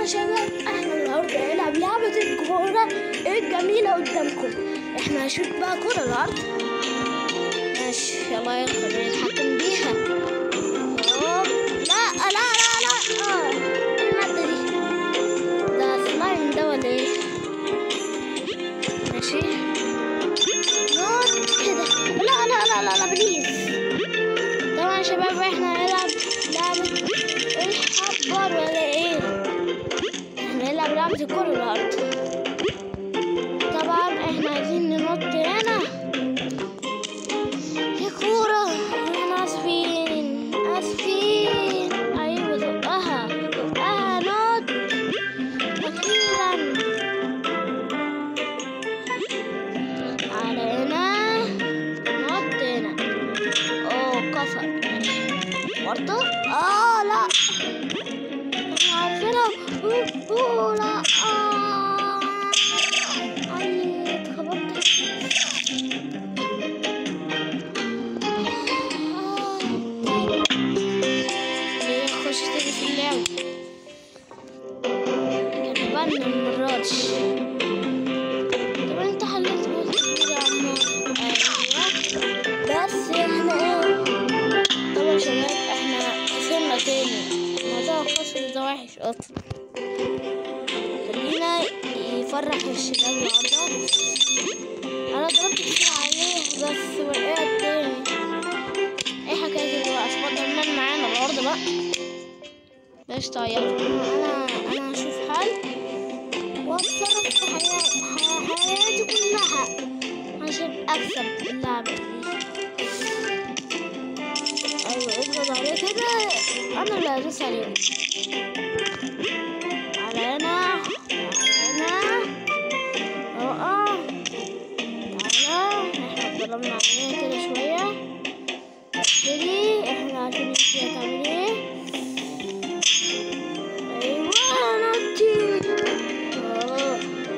شباب احنا النهارده هنلعب لعبة الكورة الجميلة قدامكم احنا هنشوط بقى كورة الأرض ماشي يلا يلا نتحكم بيها أوه. لا لا لا لا اه إيه المادة دي ده سلايم ده ولا ايه ماشي نوت كده لا لا لا لا لا بليز طبعا يا شباب احنا هنلعب لعبة الحبار ولا ايه احنا هنلعب لعبة الكرة الأرض طبعا احنا عايزين ننط هنا يا كورة احنا اسفين اسفين ايوه زقها زقها نط اخيرا على هنا نط هنا اوه كسر برضه اه لا احنا عارفينها أوه، أوه، لا اه اي اتخبطت آه. ليه اخش تاني في اللعبة كان المرة دي طب انت حللت جزء كبير يا عمار ايوه بس احنا ايه طبعا يا شباب احنا خسرنا تاني موضوع الخسر ده وحش اصلا خلينا يفرح الشباب النهارده انا ضربت كتير عليه بس وقعت تاني ايه حكاية دلوقتي سبايدر مان معانا النهارده بقى مش طيب انا انا هشوف حل واتصرف في حياتي حياتي كلها عشان اكسب اللعبة دي ايوه اضغط عليه كده انا اللي هدوس عليه على هنا على هنا اه تعالى احنا اتدربنا عليها كده شوية ابتدي احنا عارفين انت هتعمل ايه ايوه نطي اه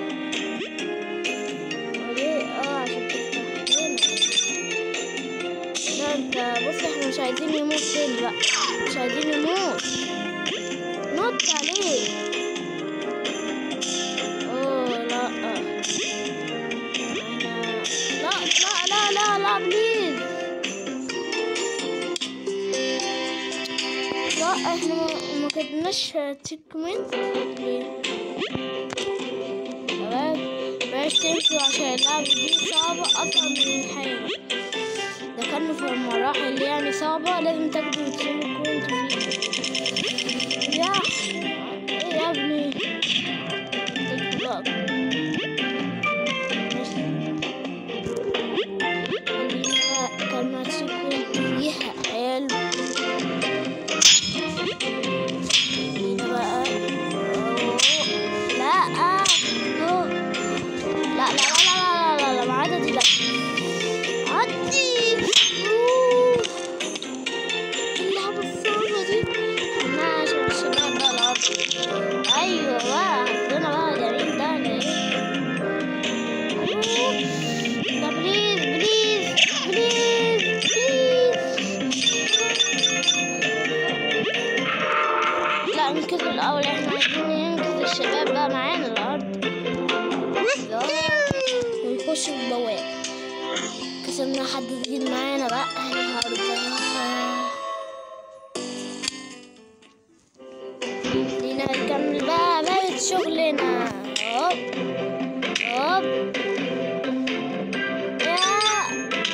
وليه اه عشان تفتح هنا لا انت بص احنا مش عايزين يموت تاني بقى مش عايزين يموت نط عليه اوه لا انا لا لا لا لا لا بليز لا احنا ما- ما كتبناش تيكمنت ليه شباب بلاش تمشوا عشان اللعبة دي صعبة أصلا من الحياة ده كان في المراحل يعني صعبة لازم تاخدوا تسيبوا كنت فيه يا ايه يا ابني اديك بقى. ماشي. خلينا بقى كان تسيبوا فيها حلو خلينا بقى أهو. لا أهو. لا لا لا لا لا لا لا ما عدد ده عدي أوه. اللعبة الصعبة دي احنا عشان الشباب بقى العرض ايوه بقى عندنا بقى جميل ده ولا ايه أوه. ده بليز بليز بليز بليز لا ننقذ الاول احنا عايزين ننقذ الشباب بقى معانا الارض ونخش البوابة كسبنا حد جديد معانا بقى النهارده خلينا نكمل بقى بقية شغلنا هوب هوب يا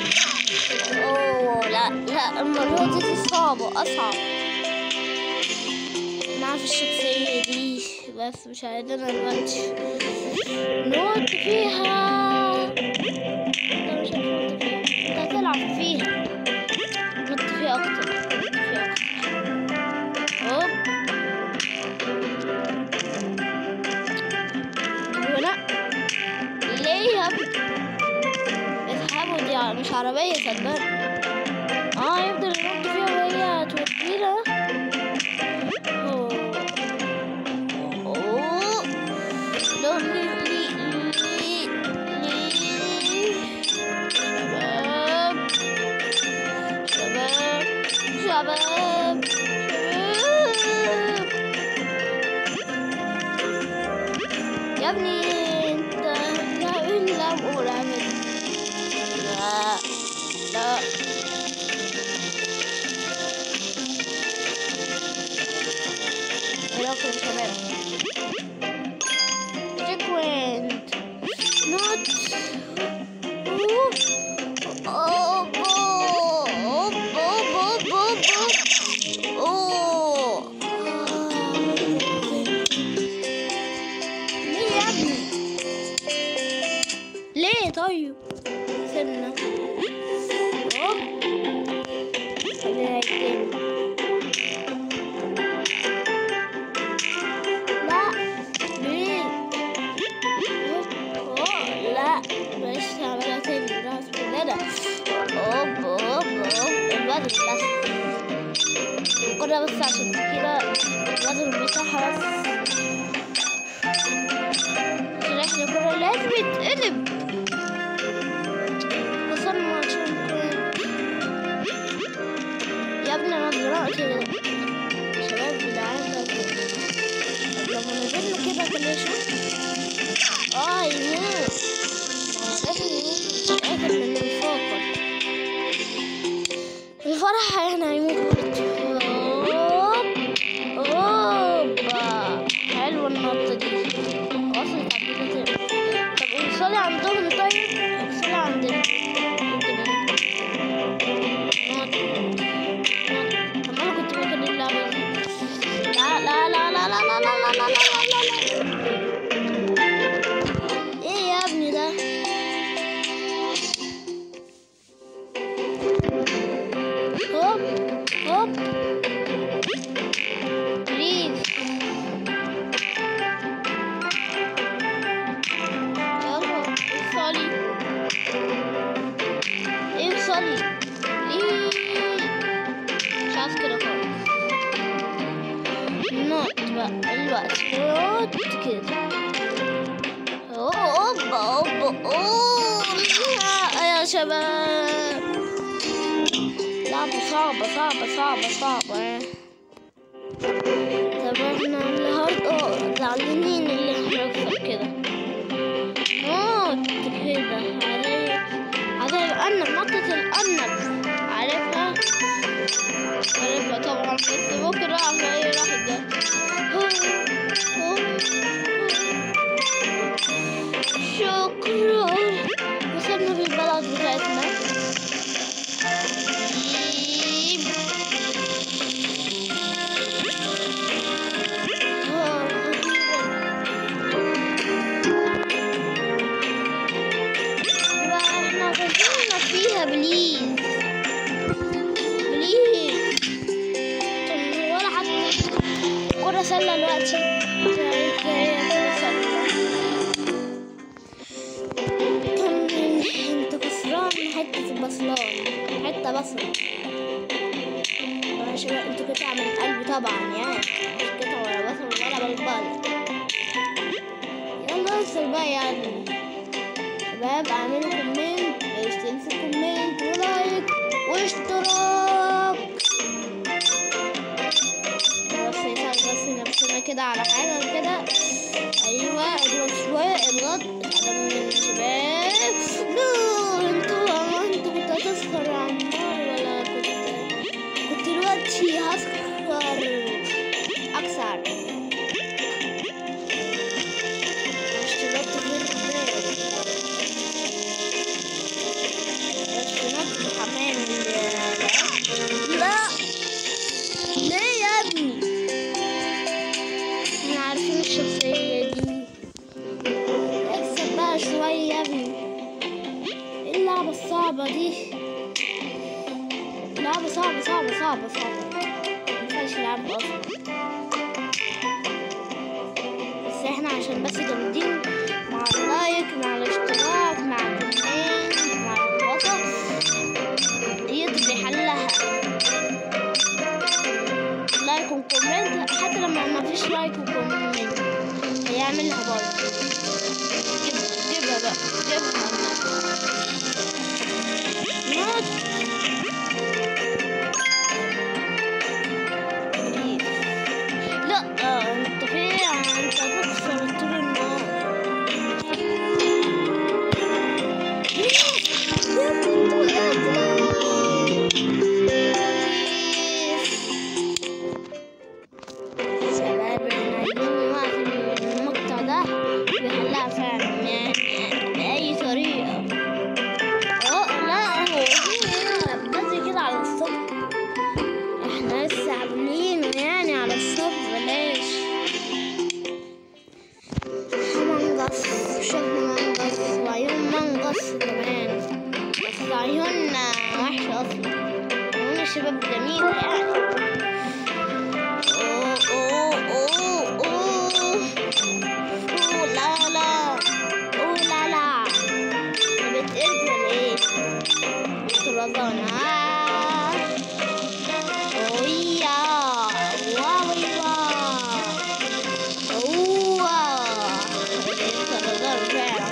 اوه لا لا المرة دي صعبة أصعب نعرف الشخصية دي بس مش عايزينها دلوقتي نوت فيها لا مش هنط فيها انت هتلعب فيها نط فيها أكتر نط فيها أكتر هوب هنا ليه يا ابني اسحبوا دي مش عربية صدقني اه يفضل ينط فيها وهي تودينا أوه. أوه. لو لي لي لي لي شباب شباب شباب شباب يا ابني انت لا الا بقول اعمل لا لا ايه رايكم يا شباب سيكوينت نوت اوه اوه اوه اوه اوه ليه يا ابني ليه طيب سنة هوب خلينا تاني لا ليه هوب أوه، لا مش هعملها تاني راس كلنا هوب هوب هوب الوزن بس كنا بس عشان كده الوزن بتاعها بس عشان احنا كنا لازم يتقلب وصلنا عشان كنا- يا ابني انا دلوقتي شباب جدعان ده طب لما نزلنا كده كنا نشوف اه يموت لازم يموت اخر من الفوق الفرح هنا هيموت هوب هوبا حلوة النطة دي وصلت عندنا تاني طب وصلي عندهم طيب وصلي عندنا يمكن نط نط طب ما انا كنت مكان اللعبة دي لا لا لا لا لا لا لا لا لا لا لا لا ايه يا ابني ده هوب هوب بليز يلا اوصلي اوصلي ليه مش عارف كده خالص نوت بقى الوقت نوت كده اوبا اوبا اوه يا شباب لعبة صعبة صعبة صعبة صعبة طب احنا النهاردة زعلانين اللي احنا نكسب كده موت كده علي علي الأرنب نطة الأرنب عارفها عارفها طبعا بس بكرة على ايه راح ده هو هو شكرا وصلنا في البلد بتاعتنا ييب. آه، بقى احنا غزلنا فيها بليز بليز طب ولا حد كرة سلة دلوقتي هي كرة سلة كمل انت خسران حتة البصلان حتة بصل يا شباب انتوا قطع من قلبي طبعا يعني مش قطع ولا بصل ولا بلبل يلا ارسل بقى يعني شباب اعملوا كومنت مش تنسوا كومنت ولايك واشتراك بس يسأل بس نفسنا كده على حاجة كده ايوه اضغط شوية اضغط على من الشباب لا انت انت كنت هتسخر يا عمار ولا كنت كنت دلوقتي هسخر اكثر اشتركت في البرنامج اشتركت في حمام ال- لا ليه يا ابني احنا عارفين الشخصية دي اكسب بقى شوية يا ابني ايه اللعبة الصعبة دي لعبة صعبة صعبة صعبة صعبة مينفعش نلعبها اصلا بس احنا عشان بس جامدين مع اللايك مع الاشتراك مع الكومنت مع الوسط يقدر يحلها لايك وكومنت حتى لما ما فيش لايك وكومنت هيعملها برضه جيب- جيبها بقى جيبها نوت لا آه، انت في انت هتخسر طول النهار جميلة يعني أوه أوه أوه أوه أوه لا لا أوه لا لا بتقلب ولا إيه؟ رضانا أويا واو واو أوه بنت رضان فعلا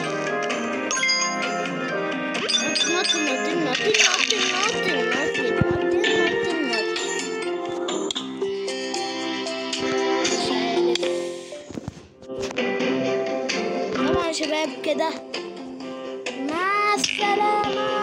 نط نط نط نط نط نط نط نط نط مش عارف طبعا يا شباب كده مع السلامة